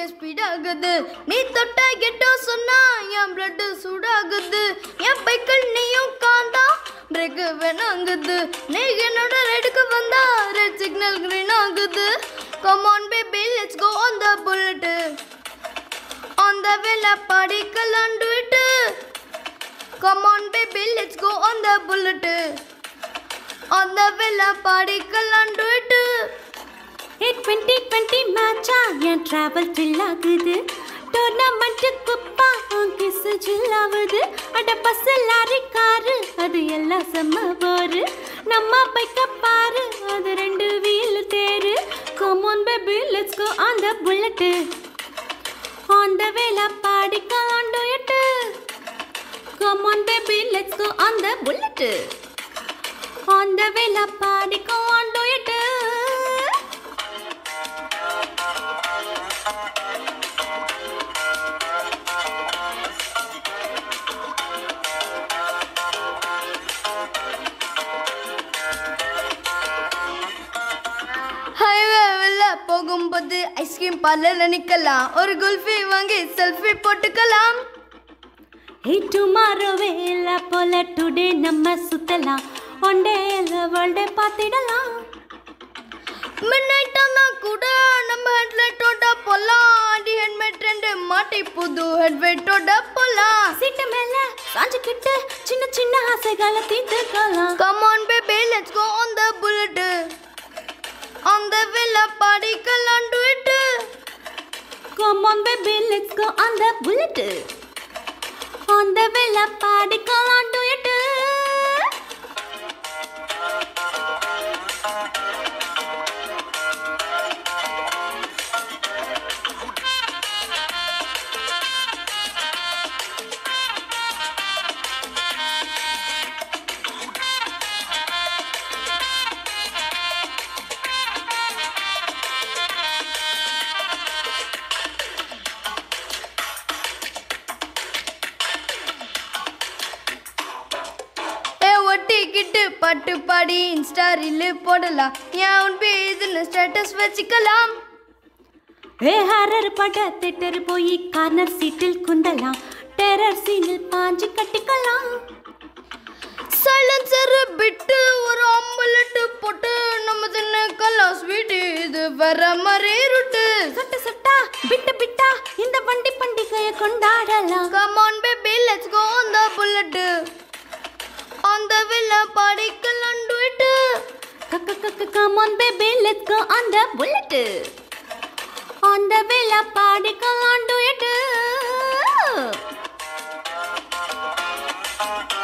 இங்கே ஸ்பீட் ஆகுது நீ தொட்டா கெட்டோ சொன்னா என் பிளட் சூடாகுது என் பைக்கிள் நீயும் காந்தா பிரேக் வேணாங்குது நீ என்னோட ரெடுக்கு வந்தா ரெட் சிக்னல் கிரீன் ஆகுது come on baby let's go on the bullet on the வேல படிக்கலாம் duet come on baby let's go on the bullet on the வேல படிக்கலாம் duet a twenty twenty மேட்சா என் டிராவல் த்ரில் ஆகுது tournament குப்பா கிஸ் ஜில்லாவுது அட பஸ் லாரி காரு அது எல்லாம் செம்ம போரு நம்ம பைக்க பாரு அது ரெண்டு வீல் தேரு come on baby let's go on the bullet on the வேல பாடிக்கலாம் duet come on baby let's go on the bullet on the வேல பாடிக்கலாம் டுயட் ஹைவேவில் போகும்போது ஐஸ்கிரீம் பார்லரில் நிற்கலாம் ஒரு குல்ஃபி வாங்கி செல்ஃபி போட்டுக்கலாம் ஹே டுமாரோ வேல போல டுடே நம்ம சுத்தலாம் ஒன் டே வேர்ல்டே பார்த்திடலாம் மிட் நைட் ஆனால் கூட நம்ம ஹெட்லைட்டோட போகலாம் அடி ஹெல்மெட் ரெண்டு மாட்டி புது ஹெட்வைட்டோட போகலாம் சீட்டு மேல சாஞ்சுக்கிட்டு சின்ன சின்ன ஆசைகளை தீர்த்துக்கலாம் come on baby let's go on the bullet on the வில்ல படிக்கலாம் duet come on baby let's go on the bullet on the வெல்ல பாடிக்கலாம் டுயட் ஏ ஒட்டிக்கிட்டு பாட்டு பாடி இன்ஸ்டா ரீல் போடலாம் ஏன் உன் பேதுன்னு ஸ்டேட்டஸ் வச்சுக்கலாம் ஏ ஹரர் பட தியேட்டர் போய் கார்னர் சீட்டில் குந்தலாம் டெரர் சீனில் பாஞ்சு கட்டிக்கலாம் சைலன்சர் பிட்டு ஒரு ஆம்பலெட் போட்டு நம்ம தின்னுக்கலாம் ஸ்வீட் இது வர மாதிரி ரூட்டு சுட்டு சுட்டா பிட்டு பிட்டா இந்த வண்டி பண்டிகையை கொண்டாடலாம் come on baby let's go on the bullet on the வில்ல படிக்கலாம் டு இட் கக்க கக்க come on baby let's go on the bullet on the வேல பாடிக்கலாம் டுயட்